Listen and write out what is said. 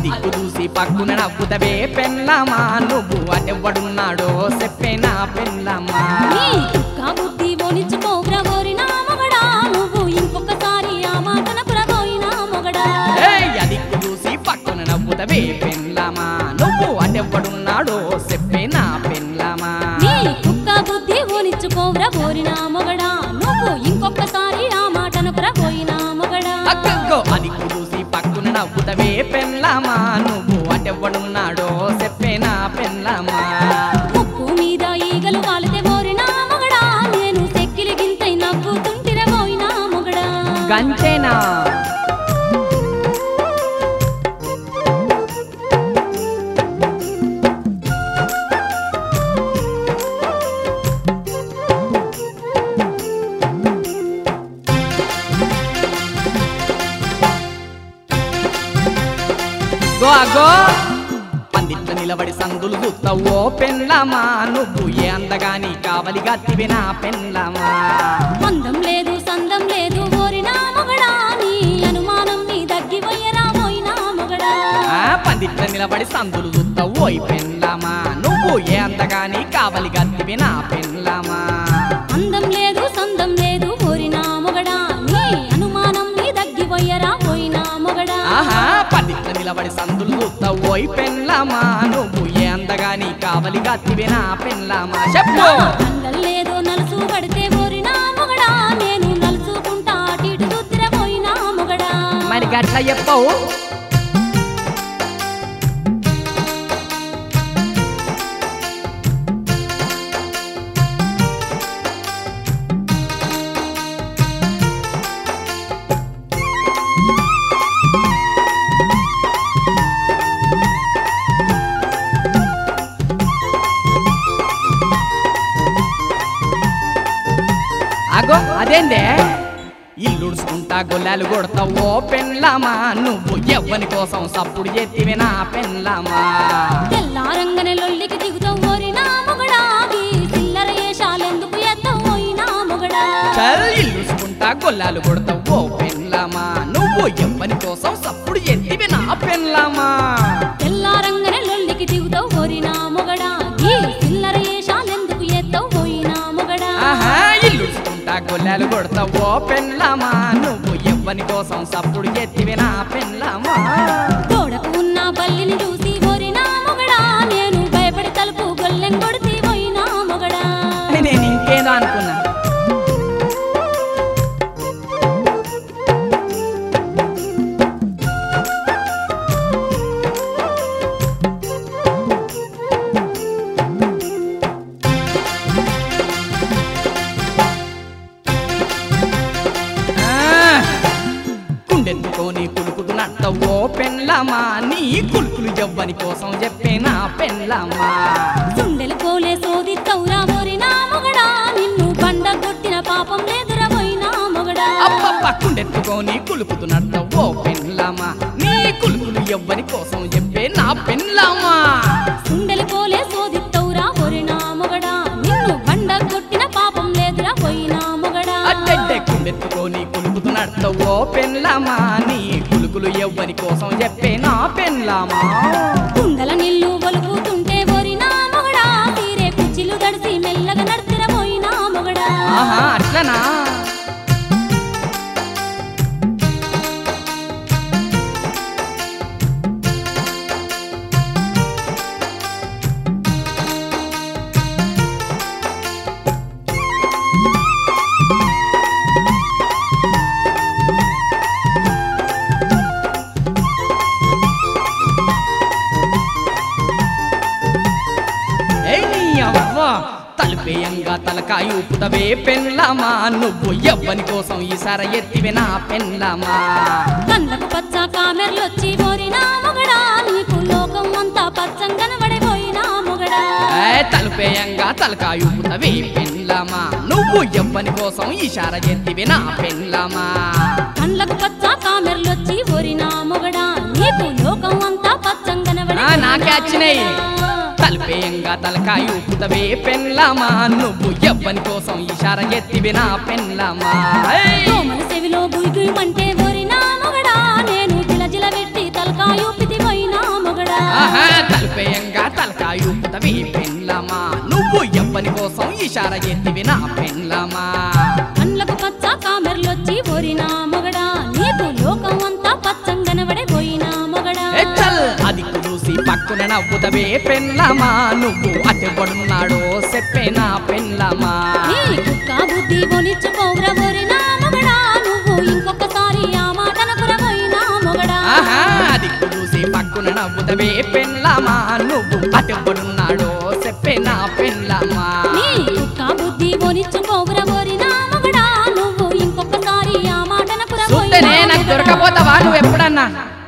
అదిక్కు చూసి పక్కున నవ్వుతవే పెళ్ళామా నువ్వు అటెవ్వడున్నాడో చెప్పేనా పెళ్ళామా నీ కుక్క బుద్ధి ఓనిచ్చుకోగ్రా ఓరినా మొగడా నువ్వు ఇంకొకసారి ఆ మాటన పురబోయినా మొగడా ఏయ్ అదిక్కు చూసి పక్కున నవ్వుతవే పెళ్ళామా నువ్వు అటెవ్వడున్నాడో చెప్పేనా పెళ్ళామా నీ కుక్క బుద్ధి ఓనిచ్చుకోగ్రా ఓరినా మొగడా నువ్వు ఇంకొకసారి ఆ మాటన పురబోయినా మొగడా అక్కగో అదిక్కు చూసి పక్కున నవ్వుతవే పెళ్ళామా నువ్వు అటెవ్వడున్నాడో చెప్పేనా పెళ్ళామా ముక్కు మీద ఈగలు వాలితే ఓరినా మొగడా నేను సెక్కిలి గింతై నవ్వుతుంటిర పోయినా మొగడా గంతేనా గో అగో పందిట్ల నిలబడి సందులు చూస్తావో పెళ్ళామా నువ్వు ఏ అందగాని కావలిగా తివినా పెళ్ళామా అందం లేదు సందం లేదు ఓరినా మొగడా నీ అనుమానం నీ దగ్గిపోయరా పోయినా మొగడా ఆ పందిట్ల నిలబడి సందులు చూస్తావు ఓయ్ పెళ్ళామా నువ్వు ఏ అందగాని కావలిగా తివినా పెళ్ళామా అందం లేదు సందం లేదు ఓరినా మొగడా నీ అనుమానం నీ దగ్గిపోయరా పోయినా మొగడా ఆహా పందిట్ల నిలబడి సందులు చూస్తావు ఓయ్ పెళ్ళామా నువ్వు ఏ అందగాని కావలిగా తివినా పెళ్ళామా చెప్పు కండల్ లేదు నలుసు పడితే ఓరినా మొగడా నేను నలుసుకుంటా అటు ఇటు చూத்திర పోయినా మొగడా మరి గట్ల చెప్పవు అగో అదేందే ఇల్లుడుచుకుంటా గొల్లాలు కొడతావో పెళ్ళామా నువ్వు ఎవ్వని కోసం సప్పుడు ఎత్తివి నా పెళ్ళామా తెల్లారంగనే లొల్లికి దిగుతావు ఓరినా మొగడా ఈ చిల్లర ఏషాలెందుకు ఎత్తవు పోయినా మొగడా చల్ ఇల్లుడుచుకుంటా గొల్లాలు కొడతావో పెళ్ళామా నువ్వు ఎవ్వని కోసం సప్పుడు ఎత్తివి నా పెళ్ళామా తెల్లారంగనే లొల్లికి దిగుతావు ఓరినా మొగడా ఈ చిల్లర ఏషాలెందుకు ఎత్తవు పోయినా మొగడా ఆహా ఇల్లుడుచుకుంటా గొల్లాలు కొడతావో పెళ్ళామా నువ్వు ఎవ్వని కోసం సప్పుడు ఎత్తివి నా పెళ్ళామా గోడకు ఉన్న బల్లిని చూసి ఓరినా మొగడా నేను భయపడి తలుపు గొల్లెం కొడితే పోయినా మొగడా నేను ఇంకేదో అనుకున్నా ఆ, కుండెత్తుకొని కులుకుతూ నట్టవో పెళ్ళామా నీ కులుకులు ఎవ్వని కోసం చెప్పేనా పెళ్ళామా సుండెలు కోలే సోదిత్తవురా ఓరినా మొగడా నిన్ను బండ కొట్టిన పాపం లేదురా పోయినా మొగడా అబ్బబ్బ కుండెత్తుకొని కులుకుతూ నట్టవో పెళ్ళామా నీ కులుకులు ఎవ్వని కోసం చెప్పే నా పెళ్ళామా సుండెలు కోలే సోదిత్తవురా ఓరినా మొగడా నిన్ను బండ కొట్టిన పాపం లేదురా పోయినా మొగడా అడ్డడ్డే కుండెత్తుకొని కులుకుతూ నట్టవో పెళ్ళామా నీ కులుకులు ఎవ్వని కోసం చెప్పే నా పెళ్ళామా కుండల నీళ్లు ఒలుకుతుంటే ఓరినా మొగడా తీరే కుచ్చిలు దడిసి మెల్లగా నడితిర పోయినా మొగడా ఆహా అట్లనా ఏయ్ నీ అవ్వ తలుపేయంగా తలకాయ ఊపుతవే పెళ్ళామా నువ్వు ఎవ్వని కోసం ఈసారి ఎత్తివే నా పెళ్ళామా కళ్ళకు పచ్చ కామెర్లొచ్చి ఓరినా మొగడా నీకు లోకం అంతా పచ్చంగనబడి పోయినా మొగడా ఏ తలుపేయంగా తలకాయ ఊపుతవే పెళ్ళామా నువ్వు ఎవ్వని కోసం ఈసార ఎత్తివే నా పెళ్ళామా కళ్ళకు పచ్చ కామెర్లొచ్చి ఓరినా మొగడా నీకు లోకం అంతా పచ్చంగనబడి ఆ, నాకే వచ్చినాయి తలుపేయంగా తలకాయ ఊపుతవే పెళ్ళామా నువ్వు ఎవ్వని కోసం ఈసార ఎత్తివే నా పెళ్ళామా ఏయ్! దోమల చెవిలో గుయ్ గుయ్ మంటే ఓరినా మొగడా నేను జిల జిల పెట్టి తలకాయ ఊపితి పోయినా ఆహా తలుపేయంగా తలకాయ ఊపుతవే పెళ్ళమా నువ్వు ఎవ్వని కోసం ఇషార ఎత్తివి నా పెళ్ళమా కళ్ళకు పచ్చ కామెర్లొచ్చి పోరినా మొగడా నీకు లోకం అంతా పచ్చంగనబడే పోయినా మొగడా ఏ చల్ అది చూసి పక్కున నవ్వుతవే పెళ్ళమా నువ్వు అతెవ్వడున్నాడో చెప్పే నా పెళ్ళమా నీ కుక్క బుద్ధి కొనిచ్చుకోవురా పోరినా మొగడా నువ్వు ఇంకొకసారి ఆ మాటనకుర పోయినా మొగడా ఆహా అది చూసి పక్కున నవ్వుతవే పెళ్ళమా నువ్వు అతెవ్వడున్నాడో చెప్పే నా పెళ్ళమా నీ కుక్క బుద్ధి కొనిచ్చుకోవురా పోరినా మొగడా నువ్వు ఇంకొకసారి ఆ మాటనకుర చూస్తేనే పోయినా నాకు మొగడా. దొరకపోతావా నువ్వు ఎప్పుడన్నా